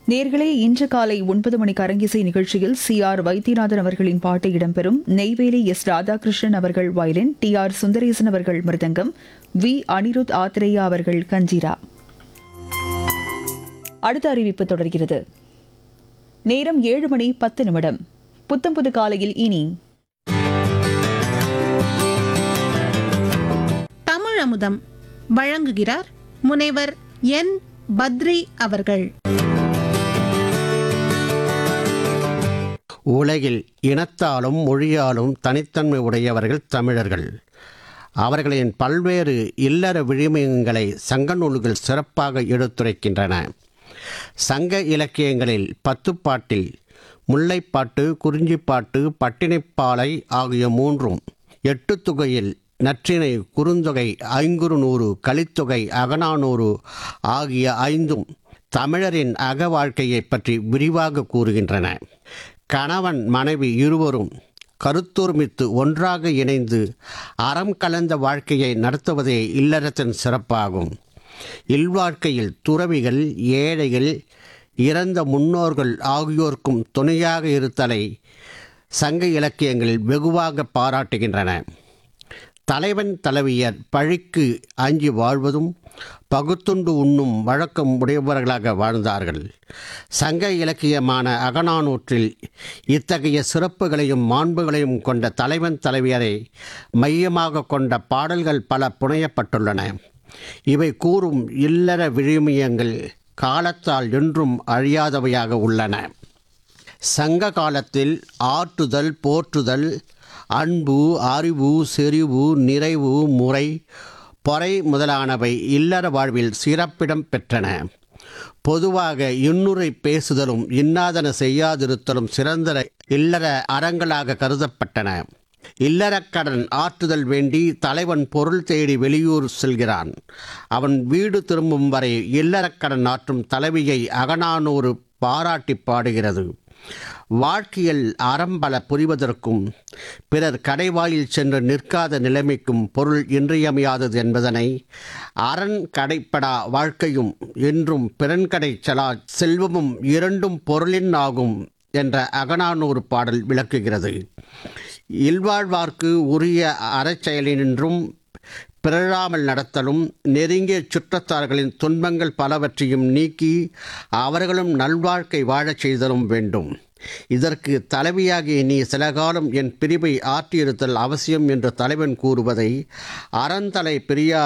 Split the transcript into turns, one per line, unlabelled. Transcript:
நேர்களே இன்று காலை ஒன்பது மணிக்கு அரங்கிசை நிகழ்ச்சியில் சி ஆர் வைத்தியநாதன் அவர்களின் பாட்டு இடம்பெறும் நெய்வேலி எஸ் ராதாகிருஷ்ணன் அவர்கள் வயலின் டி ஆர் சுந்தரேசன் அவர்கள் மிருதங்கம் வி அனிருத் ஆத்ரேயா அவர்கள் கஞ்சிரா அடுத்த அறிவிப்பு தொடர்கிறது நேரம் ஏழு மணி பத்து நிமிடம் புத்தம்புது காலையில் இனி
தமிழ் அமுதம் வழங்குகிறார் முனைவர் என் பத்ரி அவர்கள்
உலகில் இனத்தாலும் மொழியாலும் தனித்தன்மை உடையவர்கள் தமிழர்கள் அவர்களின் பல்வேறு இல்லற விழுமியங்களை சங்க நூல்கள் சிறப்பாக எடுத்துரைக்கின்றன சங்க இலக்கியங்களில் பத்துப்பாட்டில் முல்லைப்பாட்டு குறிஞ்சிப்பாட்டு பட்டினைப்பாலை ஆகிய மூன்றும் எட்டு தொகையில் நற்றிணை குறுந்தொகை ஐங்குறு நூறு கலித்தொகை அகநானூறு ஆகிய ஐந்தும் தமிழரின் அக வாழ்க்கையைப் பற்றி விரிவாக கூறுகின்றன கணவன் மனைவி இருவரும் கருத்தொருமித்து ஒன்றாக இணைந்து அறம் கலந்த வாழ்க்கையை நடத்துவதே இல்லறத்தின் சிறப்பாகும் இல்வாழ்க்கையில் துறவிகள் ஏழைகள் இறந்த முன்னோர்கள் ஆகியோர்க்கும் துணையாக இருத்தலை சங்க இலக்கியங்களில் வெகுவாக பாராட்டுகின்றன தலைவன் தலைவியர் பழிக்கு அஞ்சி வாழ்வதும் பகுத்துண்டு உண்ணும் வழக்கம் உடையவர்களாக வாழ்ந்தார்கள் சங்க இலக்கியமான அகநானூற்றில் இத்தகைய சிறப்புகளையும் மாண்புகளையும் கொண்ட தலைவன் தலைவியரை மையமாக கொண்ட பாடல்கள் பல புனையப்பட்டுள்ளன இவை கூறும் இல்லற விழுமியங்கள் காலத்தால் என்றும் அழியாதவையாக உள்ளன சங்க காலத்தில் ஆற்றுதல் போற்றுதல் அன்பு அறிவு செறிவு நிறைவு முறை பொறை முதலானவை இல்லற வாழ்வில் சிறப்பிடம் பெற்றன பொதுவாக இன்னுரை பேசுதலும் இன்னாதன செய்யாதிருத்தலும் சிறந்த இல்லற அறங்களாக கருதப்பட்டன இல்லறக்கடன் ஆற்றுதல் வேண்டி தலைவன் பொருள் தேடி வெளியூர் செல்கிறான் அவன் வீடு திரும்பும் வரை இல்லறக்கடன் ஆற்றும் தலைவியை அகநானூறு பாராட்டி பாடுகிறது வாழ்க்கையில் அறம்பல புரிவதற்கும் பிறர் கடைவாயில் சென்று நிற்காத நிலைமைக்கும் பொருள் இன்றியமையாதது என்பதனை அரண் கடைப்படா வாழ்க்கையும் என்றும் பிறன்கடை செலா செல்வமும் இரண்டும் பொருளின் ஆகும் என்ற அகநானூறு பாடல் விளக்குகிறது இல்வாழ்வார்க்கு உரிய அறச்செயலினின்றும் பிறழாமல் நடத்தலும் நெருங்கிய சுற்றத்தார்களின் துன்பங்கள் பலவற்றையும் நீக்கி அவர்களும் நல்வாழ்க்கை வாழச் செய்தலும் வேண்டும் இதற்கு தலைவியாகிய நீ சில காலம் என் பிரிவை ஆற்றியிருத்தல் அவசியம் என்று தலைவன் கூறுவதை அறந்தலை பிரியா